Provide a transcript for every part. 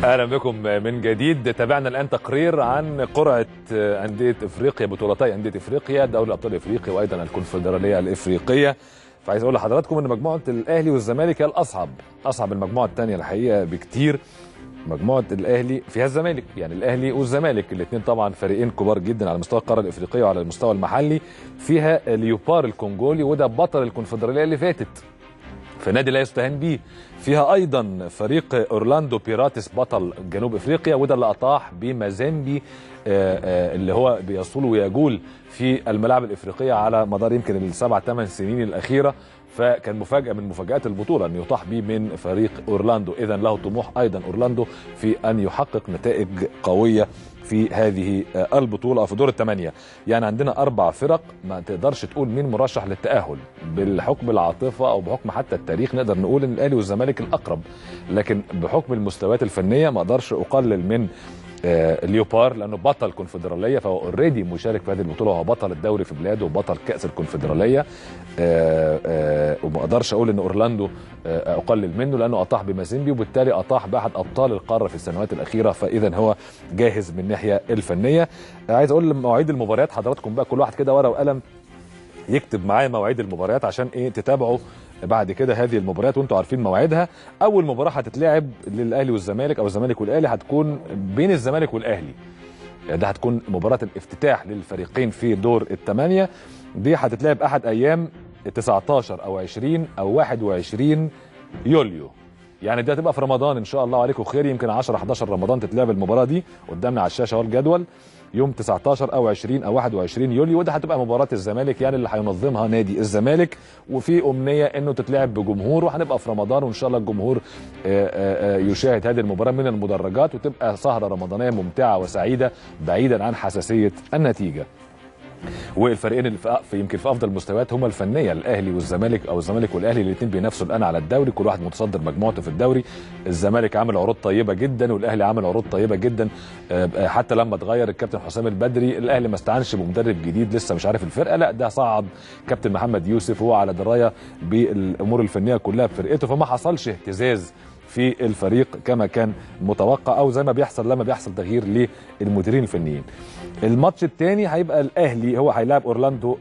اهلا بكم من جديد تابعنا الان تقرير عن قرعه انديه افريقيا بطولتي انديه افريقيا دوري ابطال افريقيا وايضا الكونفدراليه الافريقيه فعايز اقول لحضراتكم ان مجموعه الاهلي والزمالك هي الاصعب اصعب المجموعه الثانيه الحقيقه بكتير مجموعه الاهلي فيها الزمالك يعني الاهلي والزمالك الاثنين طبعا فريقين كبار جدا على مستوى القاره الافريقيه وعلى المستوى المحلي فيها ليوبار الكونجولي وده بطل الكونفدراليه اللي فاتت فنادي لا يستهان به فيها ايضا فريق اورلاندو بيراتس بطل جنوب افريقيا وده اللي اطاح بمازامبي اللي هو بيصول ويجول في الملاعب الافريقيه على مدار يمكن السبع ثمان سنين الاخيره فكان مفاجاه من مفاجات البطوله ان يطاح به من فريق اورلاندو اذا له طموح ايضا اورلاندو في ان يحقق نتائج قويه في هذه البطوله او في دور الثمانيه يعني عندنا اربع فرق ما تقدرش تقول مين مرشح للتاهل بالحكم العاطفه او بحكم حتى التاريخ نقدر نقول ان الاهلي والزمالك الاقرب لكن بحكم المستويات الفنيه ما اقدرش اقلل من ليوبار لانه بطل كونفدراليه فهو اوريدي مشارك في هذه البطوله وهو بطل الدوري في بلاده وبطل كاس الكونفدراليه وما اقدرش اقول ان اورلاندو اقلل منه لانه اطاح بمازيمبي وبالتالي اطاح باحد ابطال القاره في السنوات الاخيره فاذا هو جاهز من الناحيه الفنيه عايز اقول مواعيد المباريات حضراتكم بقى كل واحد كده ورقه وقلم يكتب معايا مواعيد المباريات عشان ايه تتابعوا بعد كده هذه المباريات وانتم عارفين مواعيدها اول مباراه هتتلعب للاهلي والزمالك او الزمالك والاهلي هتكون بين الزمالك والاهلي ده هتكون مباراه الافتتاح للفريقين في دور الثمانيه دي هتتلعب احد ايام 19 او 20 او 21 يوليو يعني دي هتبقى في رمضان ان شاء الله عليكم خير يمكن 10 11 رمضان تتلعب المباراه دي قدامنا على الشاشه اهو الجدول يوم 19 او 20 او 21 يوليو وده هتبقى مباراه الزمالك يعني اللي هينظمها نادي الزمالك وفي امنيه انه تتلعب بجمهور وهنبقى في رمضان وان شاء الله الجمهور يشاهد هذه المباراه من المدرجات وتبقى سهره رمضانيه ممتعه وسعيده بعيدا عن حساسيه النتيجه. والفريقين اللي في يمكن في افضل المستويات هما الفنيه الاهلي والزمالك او الزمالك والاهلي الاثنين بينافسوا الان على الدوري كل واحد متصدر مجموعته في الدوري الزمالك عامل عروض طيبه جدا والاهلي عامل عروض طيبه جدا حتى لما اتغير الكابتن حسام البدري الاهلي ما استعنش بمدرب جديد لسه مش عارف الفرقه لا ده صعد كابتن محمد يوسف وهو على درايه بالامور الفنيه كلها بفرقته فما حصلش اهتزاز في الفريق كما كان متوقع او زي ما بيحصل لما بيحصل تغيير للمديرين الفنيين الماتش الثاني هيبقى الاهلي هو هيلاعب اورلاندو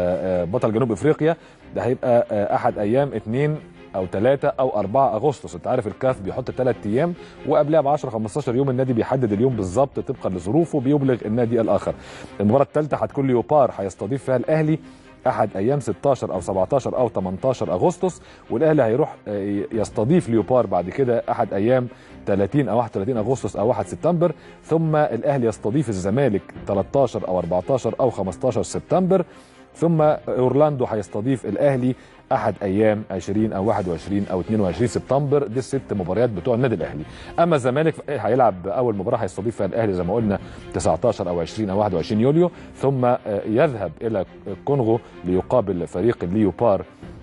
بطل جنوب افريقيا ده هيبقى احد ايام 2 او 3 او 4 اغسطس انت عارف الكاف بيحط 3 ايام وقبلها ب 10 15 يوم النادي بيحدد اليوم بالظبط طبقا لظروفه بيبلغ النادي الاخر المباراه الثالثه هتكون ليوبار هيستضيف فيها الاهلي احد ايام 16 او 17 او 18 اغسطس والاهلي هيروح يستضيف ليوبار بعد كده احد ايام 30 او 31 اغسطس او 1 سبتمبر ثم الاهلي يستضيف الزمالك 13 او 14 او 15 سبتمبر ثم اورلاندو هيستضيف الاهلي احد ايام 20 او 21 او 22 سبتمبر دي الست مباريات بتوع النادي الاهلي اما الزمالك هيلعب اول مباراه هيستضيف فيها الاهلي زي ما قلنا 19 او 20 او 21 يوليو ثم يذهب الى الكونغو ليقابل فريق الليوبار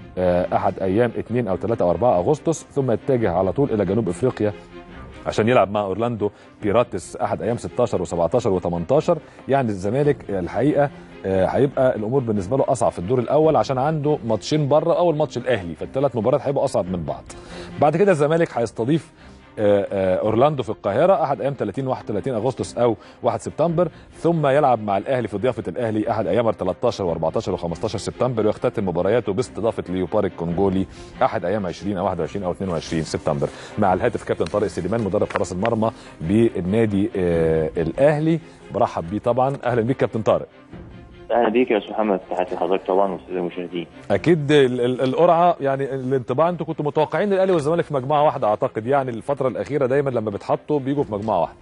احد ايام 2 او 3 او 4 اغسطس ثم يتجه على طول الى جنوب افريقيا عشان يلعب مع اورلاندو بيراتس احد ايام 16 و17 و18 يعني الزمالك الحقيقه هيبقى الامور بالنسبه له اصعب في الدور الاول عشان عنده ماتشين بره اول ماتش الاهلي فالثلاث مباريات هيبقوا اصعب من بعض بعد كده الزمالك هيستضيف اورلاندو في القاهره احد ايام 30 31 اغسطس او 1 سبتمبر ثم يلعب مع الاهلي في ضيافه الاهلي احد ايام 13 و14 و15 سبتمبر ويختتم مبارياته باستضافه ليوبار الكونجولي احد ايام 20 او 21 او 22 سبتمبر مع الهاتف كابتن طارق سليمان مدرب حراس المرمى بالنادي الاهلي برحب بيه طبعا اهلا بيك كابتن طارق اهلا بيك يا استاذ محمد تحياتي لحضرتك طبعا والساده المشاهدين اكيد القرعه يعني الانطباع انتوا كنتوا متوقعين الاهلي والزمالك في مجموعه واحده اعتقد يعني الفتره الاخيره دايما لما بيتحطوا بيجوا في مجموعه واحده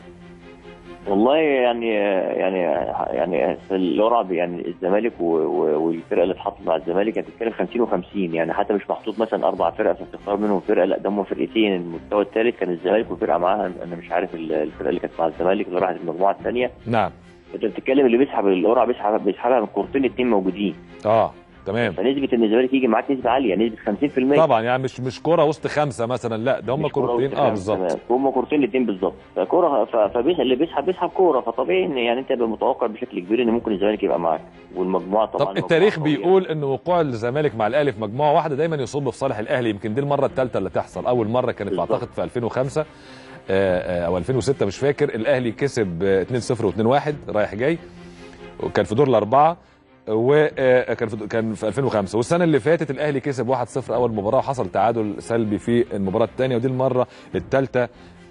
والله يعني يعني يعني في القرعه يعني الزمالك والفرقه اللي اتحطت مع الزمالك هتتكلم 50 و50 يعني حتى مش محطوط مثلا اربع فرق فتختار منهم فرقه لا ده هم فرقتين المستوى الثالث كان الزمالك وفرقه معاها انا مش عارف الفرقه اللي كانت مع الزمالك اللي راحت المجموعه الثانيه نعم انت بتتكلم اللي بيسحب القرعه بيسحب بيسحبها من كورتين اتنين موجودين اه تمام فنسبه ان الزمالك يجي معاك نسبه عاليه نسبه 50% طبعا يعني مش مش كوره وسط خمسه مثلا لا ده هم كورتين اه بالظبط هم كورتين الاثنين بالظبط فكوره فاللي بيسحب بيسحب كوره فطبيعي ان يعني انت يبقى متوقع بشكل كبير ان ممكن الزمالك يبقى معاك والمجموعه طبعا طب التاريخ بيقول ان وقوع الزمالك مع الاهلي في مجموعه واحده دايما يصب في صالح الاهلي يمكن دي المره الثالثه اللي تحصل اول مره كانت اعتقد في 2005 آه، آه، او 2006 مش فاكر الاهلي كسب آه، 2-0 و2-1 رايح جاي وكان في دور الاربعه وكان في كان في 2005 والسنه اللي فاتت الاهلي كسب 1-0 اول مباراه وحصل تعادل سلبي في المباراه الثانيه ودي المره الثالثه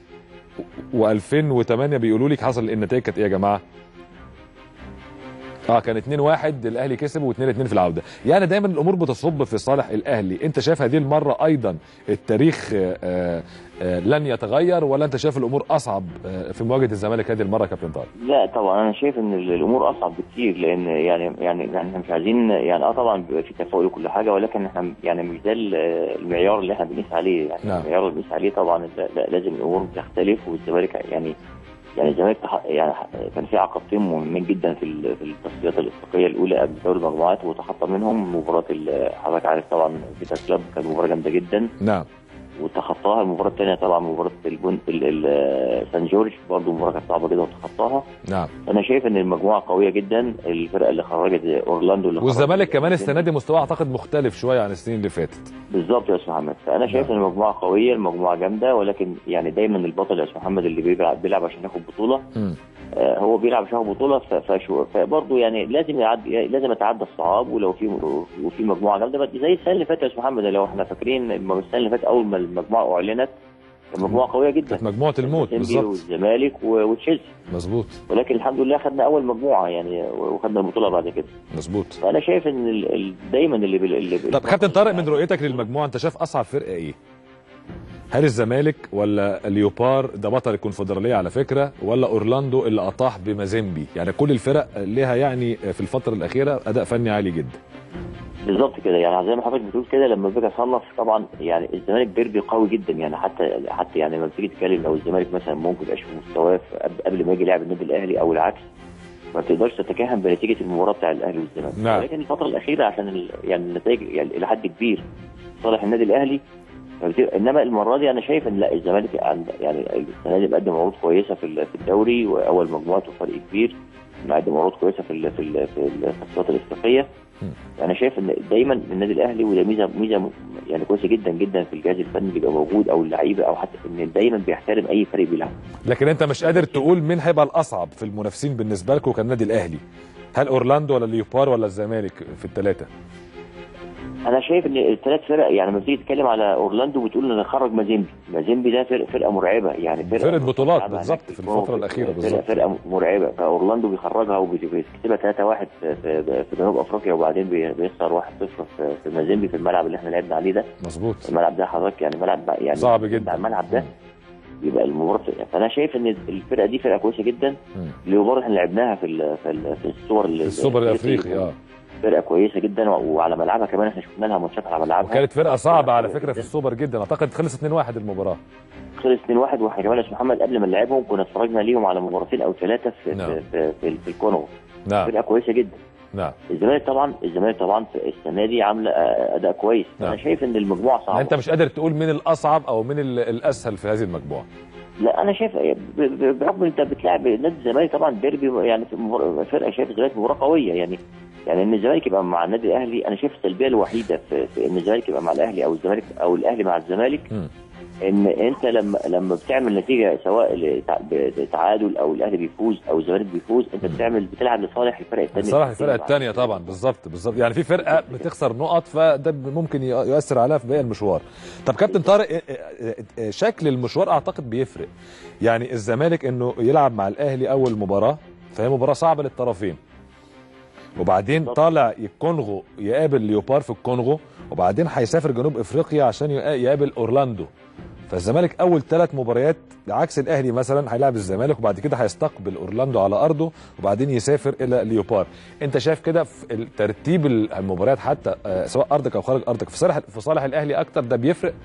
و2008 بيقولوا لي حصل النتائج كانت ايه يا جماعه؟ اه كان 2 1 الاهلي كسب و2 2 في العوده يعني دايما الامور بتصب في صالح الاهلي انت شايف هذه المره ايضا التاريخ آه آه لن يتغير ولا انت شايف الامور اصعب آه في مواجهه الزمالك هذه المره يا كابتن طارق لا طبعا انا شايف ان ال- الامور اصعب بكتير لان يعني يعني يعني احنا مش عايزين يعني اه طبعا بيبقى في تفاؤل وكل حاجه ولكن احنا يعني مش ده ال- المعيار اللي احنا بنقيس عليه يعني نعم. المعيار اللي بنقيس عليه طبعا لا لا لازم الامور تختلف والزمالك يعني يعني الزمالك تح- يعني كان في عقبتين مهمين جدا في ال- في التصفيات الافريقيه الاولى قبل دوري المجموعات وتخطى منهم مباراه ال- حضرتك عارف طبعا فيتا كلاب كانت مباراه جامده جدا نعم وتخطاها المباراه الثانيه طبعا مباراه الجون ال- ال- سان جورج برضه مباراه كانت صعبه جدا وتخطاها نعم انا شايف ان المجموعه قويه جدا الفرقه اللي خرجت اورلاندو اللي والزمالك خرجت- كمان السنه دي مستواه اعتقد مختلف شويه عن السنين اللي فاتت بالظبط يا استاذ محمد فانا شايف نعم. ان المجموعه قويه المجموعه جامده ولكن يعني دايما البطل يا استاذ محمد اللي بيلعب بيلعب عشان ياخد بطوله مم. آه، هو بيلعب عشان ياخد بطوله ف- فشو- فبرضه يعني لازم يعدي لازم يتعدى الصعاب ولو في وفي مجموعه جامده بس زي السنه اللي فاتت يا استاذ محمد لو احنا فاكرين الم- السنه اللي فاتت اول ما المجموعه اعلنت كانت مجموعه قويه جدا كانت مجموعه الموت سيمبي بالظبط والزمالك و- وتشيلسي مظبوط ولكن الحمد لله خدنا اول مجموعه يعني وخدنا البطوله بعد كده مظبوط فانا شايف ان ال... ال... دايما اللي, بال... اللي طب كابتن طارق من رؤيتك للمجموعه انت شايف اصعب فرقه ايه؟ هل الزمالك ولا اليوبار ده بطل الكونفدراليه على فكره ولا اورلاندو اللي اطاح بمازيمبي يعني كل الفرق لها يعني في الفتره الاخيره اداء فني عالي جدا بالظبط كده يعني زي ما حضرتك بتقول كده لما باجي اصنف طبعا يعني الزمالك ديربي قوي جدا يعني حتى حتى يعني لما بتيجي تتكلم لو الزمالك مثلا ممكن يبقاش في مستواه في- قبل- قبل ما يجي يلعب النادي الاهلي او العكس ما تقدرش تتكهن بنتيجه المباراه بتاع الاهلي والزمالك نعم. ولكن الفتره الاخيره عشان ال... يعني النتائج يعني الى حد كبير صالح النادي الاهلي فبت- انما المره دي انا شايف ان لا الزمالك عند يعني السنه دي مقدم عروض كويسه في ال- في الدوري واول مجموعته فرق كبير مقدم عروض كويسه في ال- في ال- في التصفيات الافريقيه انا شايف ان دايما النادي الاهلي وده ميزه ميزه م- يعني كويسه جدا جدا في الجهاز الفني اللي بيبقى موجود او اللعيبه او حتى ان دايما بيحترم اي فريق بيلعب لكن انت مش قادر تقول مين هيبقى الاصعب في المنافسين بالنسبه لكم كالنادي الاهلي هل اورلاندو ولا اليوبار ولا الزمالك في الثلاثه انا شايف ان الثلاث فرق يعني لما بتيجي تتكلم على اورلاندو بتقول ان خرج مازيمبي مازيمبي ده فرق فرقه مرعبه يعني فرقه فرقة بطولات بتلعب بالظبط هناك في الفترة الأخيرة فرقة- بالظبط. فرقه مرعبه فاورلاندو بيخرجها وبيكسبها 3-1 في, في, في جنوب افريقيا وبعدين بي- بيخسر 1-0 في, في مازيمبي في الملعب اللي احنا لعبنا عليه ده مظبوط الملعب ده حضرتك يعني ملعب يعني صعب جدا. على الملعب ده يبقى المباراه فانا شايف ان الفرقه دي فرقه كويسه جدا مم. اللي احنا لعبناها في ال- في, ال- في الصور ال- السوبر الافريقي اه فرقه كويسه جدا وعلى ملعبها كمان احنا شفنا لها ماتشات على ملعبها وكانت فرقه صعبه على فرقة فكره في جداً. السوبر جدا اعتقد خلص 2-1 المباراه خلص 2-1 واحنا كمان يا أستاذ محمد قبل ما نلعبهم كنا اتفرجنا ليهم على مباراتين او ثلاثه في, نعم. في, في, في, في الكونغو نعم فرقه كويسه جدا نعم الزمالك طبعا الزمالك طبعا في السنه دي عامله آه، اداء كويس نعم. انا شايف ان المجموعه صعبه انت مش قادر تقول مين الاصعب او مين ال- الاسهل في هذه المجموعه لا انا شايف ب- ب- بحكم انت بتلعب نادي الزمالك طبعا ديربي يعني في مبار- فرقه شايف الزمالك مباراه قويه يعني يعني ان الزمالك يبقى مع النادي الاهلي انا شايف السلبيه الوحيده في, في ان الزمالك يبقى مع الاهلي او الزمالك او الاهلي مع الزمالك مم. ان انت لما لما بتعمل نتيجه سواء لتع- بتعادل او الاهلي بيفوز او الزمالك بيفوز انت بتعمل بتلعب لصالح الفرق الثانيه صراحه الفرقه الثانيه طبعا بالظبط بالظبط يعني في فرقه بتخسر نقط فده ممكن ي- يؤثر عليها في باقي المشوار طب كابتن طارق اه- اه- اه- شكل المشوار اعتقد بيفرق يعني الزمالك انه يلعب مع الاهلي اول مباراه فهي مباراه صعبه للطرفين وبعدين بالظبط. طالع الكونغو يقابل ليوبار في الكونغو وبعدين هيسافر جنوب افريقيا عشان يقا- يقابل اورلاندو فالزمالك اول ثلاث مباريات عكس الاهلي مثلا هيلاعب الزمالك وبعد كده هيستقبل اورلاندو على ارضه وبعدين يسافر الى ليوبار انت شايف كده في ترتيب المباريات حتى آه، سواء ارضك او خارج ارضك في صالح في صالح الاهلي اكتر ده بيفرق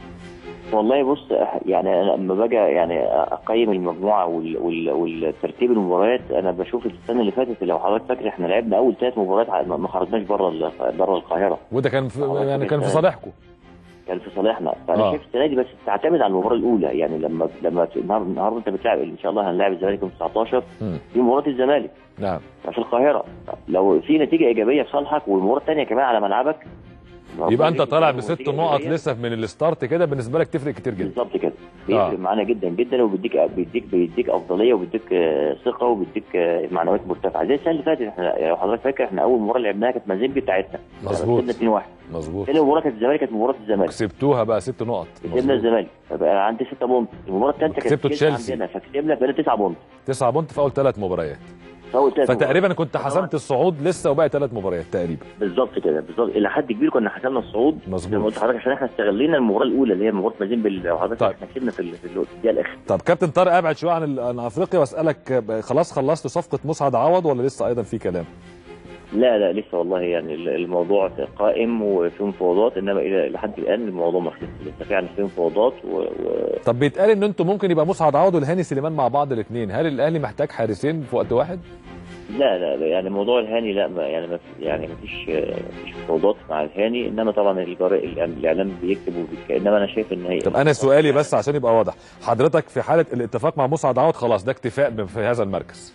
والله بص يعني انا لما باجي يعني اقيم المجموعه وال وال والترتيب المباريات انا بشوف السنه اللي فاتت لو حضرتك فاكر احنا لعبنا اول ثلاث مباريات ع- ما خرجناش بره ال- بره القاهره وده كان في آه، يعني كان في السنة دي. صالحكم كان في صالحنا فانا آه. شايف السنه دي بس تعتمد على المباراه الاولى يعني لما لما النهارده النهارده انت بتلعب ان شاء الله هنلاعب الزمالك يوم 19 مم. دي مباراه الزمالك نعم في القاهره لو في نتيجه ايجابيه في صالحك والمباراه الثانيه كمان على ملعبك يبقى انت طالع نتيجة بست نقط إيجابية. لسه من الستارت كده بالنسبه لك تفرق كتير جدا بالظبط كده بيفرق آه. معانا جدا جدا وبيديك بيديك بيديك افضليه وبيديك آه، ثقه وبيديك آه، معنويات مرتفعه زي السنه اللي فاتت احنا لو حضرتك فاكر احنا اول مباراه لعبناها كانت مازيمبي بتاعتنا مظبوط. كسبنا 2-1 مظبوط ثاني مباراه كانت الزمالك كانت مباراه الزمالك كسبتوها بقى ست نقط كسبنا مظبوط. الزمالك فبقى عندي 6 بونت المباراه الثالثه كانت كسبتوا تسعة تشيلسي. عندنا فكسبنا بقينا 9 بونت تسعة بونت في اول ثلاث مباريات فاول ثلاث فتقريبا كنت حسمت الصعود لسه وباقي ثلاث مباريات تقريبا بالظبط كده بالظبط الى حد كبير كنا حسمنا الصعود مظبوط. زي ما قلت لحضرتك عشان احنا استغلينا المباراه الاولى اللي هي مباراه مازيمبي اللي حضرتك طيب. احنا كسبنا في ال- في الدقيقه الاخيره طب كابتن طارق ابعد شويه عن ال- عن افريقيا واسالك آه، خلاص خلصتوا صفقه مسعد عوض ولا لسه ايضا في كلام؟ لا لا لسه والله يعني ال- الموضوع قائم وفي مفاوضات انما الى لحد الان الموضوع ما خلصش لسه فعلا في مفاوضات و... و... طب بيتقال ان انتم ممكن يبقى مسعد عوض والهاني سليمان مع بعض الاثنين هل الاهلي محتاج حارسين في وقت واحد؟ لا لا لا يعني موضوع الهاني لا ما يعني ما في يعني ما فيش ما فيش مفاوضات مع الهاني انما طبعا الجرائد الإعلام- الاعلام بيكتب وبيتك... انما انا شايف ان هي طب انا سؤالي بس عشان يبقى واضح حضرتك في حاله الاتفاق مع مسعد عوض خلاص ده اكتفاء ب- في هذا المركز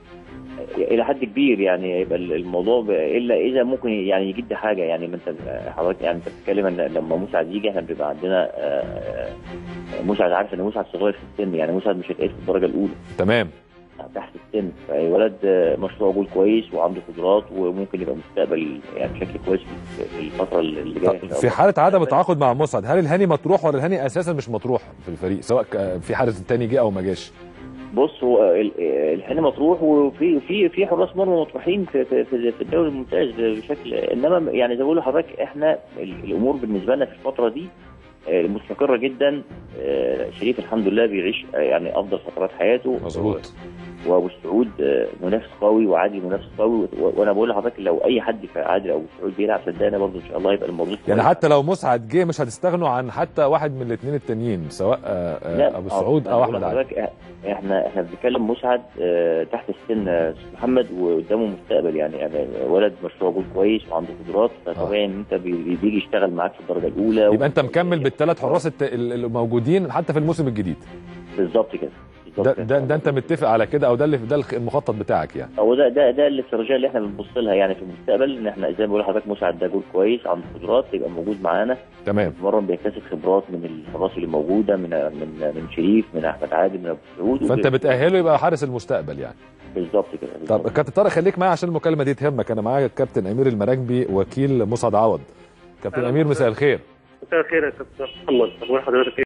الى حد كبير يعني يبقى الموضوع ب... الا اذا ممكن يعني يجد حاجه يعني ما انت حضرتك يعني انت بتتكلم ان لما مسعد يجي احنا بيبقى عندنا آه، آه، مسعد عارف ان مسعد صغير في السن يعني مسعد مش هيتقيد في الدرجه الاولى تمام تحت السن فولد آه، مشروع جول كويس وعنده قدرات وممكن يبقى مستقبل يعني بشكل كويس في في الفتره اللي جايه إن شاء في الله. حاله عدم التعاقد مع مسعد هل الهاني مطروح ولا الهاني اساسا مش مطروح في الفريق سواء ك- في حارس التاني جه او ما جاش بص هو ال- الحين مطروح وفي في في حراس مرمى مطروحين في في في في الدوري الممتاز بشكل انما يعني زي ما بقول لحضرتك احنا ال- الامور بالنسبه لنا في الفتره دي آه، مستقره جدا آه، شريف الحمد لله بيعيش آه، يعني افضل فترات حياته مظبوط وابو السعود آه، منافس قوي وعادل منافس قوي و- وانا بقول لحضرتك لو اي حد في عادل او السعود بيلعب صدقني برضه ان شاء الله يبقى الموضوع يعني كويس. حتى لو مسعد جه مش هتستغنوا عن حتى واحد من الاثنين التانيين سواء آه، آه، لا ابو السعود او احمد علي علي احنا احنا بنتكلم مسعد آه، تحت السن آه، محمد وقدامه مستقبل يعني يعني ولد مشروع جول كويس وعنده قدرات فطبيعي ان انت بي- بيجي يشتغل معاك في الدرجه الاولى يبقى انت مكمل بالثلاث حراس الت- ال- الموجودين حتى في الموسم الجديد بالظبط كده بالظبط ده, كده. ده, ده انت متفق على كده او ده اللي ده الخ- المخطط بتاعك يعني هو ده ده ده الاستراتيجيه اللي احنا بنبص لها يعني في المستقبل ان احنا زي ما بقول لحضرتك مسعد ده جول كويس عنده قدرات يبقى موجود معانا تمام مرة بيكتسب خبرات من الحراس اللي موجوده من من من شريف من احمد عادل من ابو سعود فانت بتاهله يبقى حارس المستقبل يعني بالظبط كده طب بالظبط. كابتن طارق خليك معايا عشان المكالمه دي تهمك انا معايا الكابتن امير المراكبي وكيل مسعد عوض كابتن أهلا امير مساء الخير مساء الخير يا كابتن محمد اخبار حضرتك